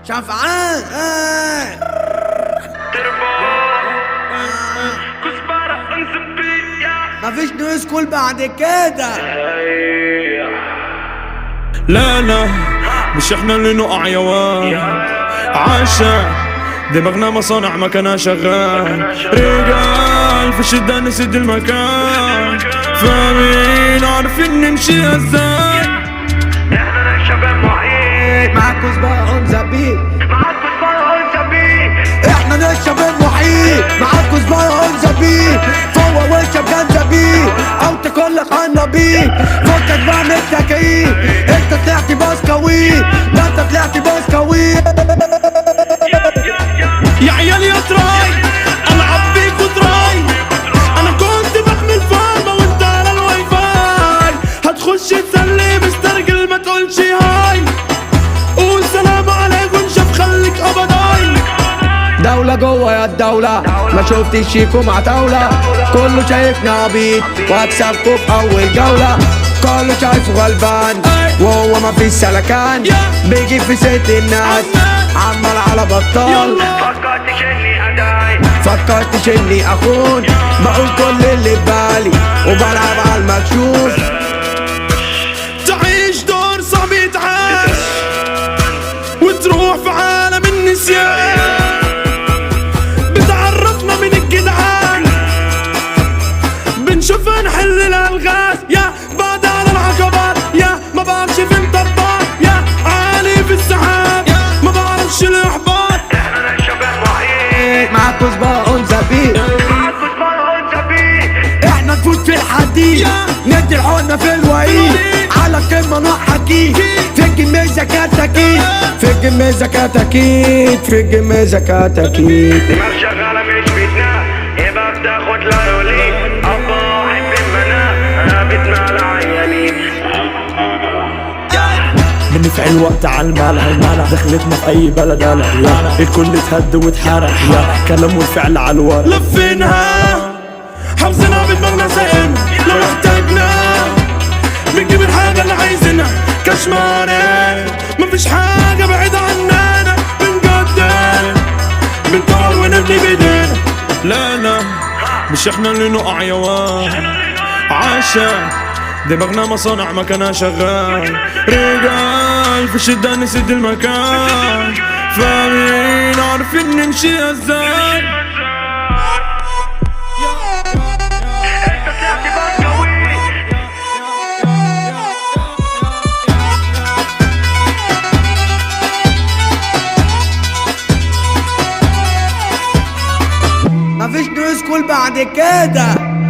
شفعان آه. كزبرة انزبية مفيش نيو سكول بعد كده لا لا مش احنا اللي نقع يا واد عاشا دماغنا مصانع مكانها شغال رجال في شدة نسد المكان فاهمين عارفين نمشي ازاي احنا شباب محيط معاكوا سباق اون ذا بيت معاك كزبرة انزبية احنا نشرب المحيط معاكوا سباق اون ذا بيت فوق وشرب جنزبيل او تكلك عنبيل فكك بقى من التكييف انت طلعت باسكوي ده انت طلعت باسكوي يا عيال يا تراي العب بيك وتراي انا كنت بحمل فارما وانت على الواي فاي هتخش تسلي مسترجل ما تقولش هاي قول سلام عليكم شاف خليك ابداي دولة جوه يا الدولة ما شفتش شيكو مع دولة كله شايفنا عبيط واكسبكوا في اول جولة كله شايفه غلبان وهو ما فيش سلكان بيجي في ست الناس عمال على بطال فكرتش اني اداي فكرتش اني اخون بقول كل اللي ببالي وبلعب على المكشوف تعيش دور صعب يتعاش وتروح في عالم النسيان بتعرفنا من الجدعان بنشوف نحل الالغاز يا بعد على العقبات يا ما بعرفش في مطبات يا عالي في السحاب ما بعرفش الاحباط احنا شباب محيط معاكوا سباق اون ذا بيت معاك كزبرة انزبية احنا نفوت في الحديد ندي الحقنة في الوعيد على قمة نوع حكيم في الجيم زكاة اكيد في الجيم زكاة اكيد في الجيم زكاة اكيد دماغ شغالة مش بيتنا يبقى بتاخد لا يولي الله حب المنا انا بيتنا على عيالي بنفعل وقت على الملع الملع دخلتنا في اي بلد قلق يا الكل اتهد واتحرق يا كلام والفعل على الورق لفينها حافظينها بدماغنا زينا لو احتاجنا بنجيب الحاجة اللي عايزينها كشماري مفيش حاجة بعيدة عننا بنقدر بنطور ونبني بايدينا لا لا مش احنا اللي نقع يا واد عاشا دماغنا مصانع مكانها شغال رجال في شدة نسد المكان فاهمين عارفين نمشي ازاي انت طلعت بسكوي مفيش نيو سكول بعد كده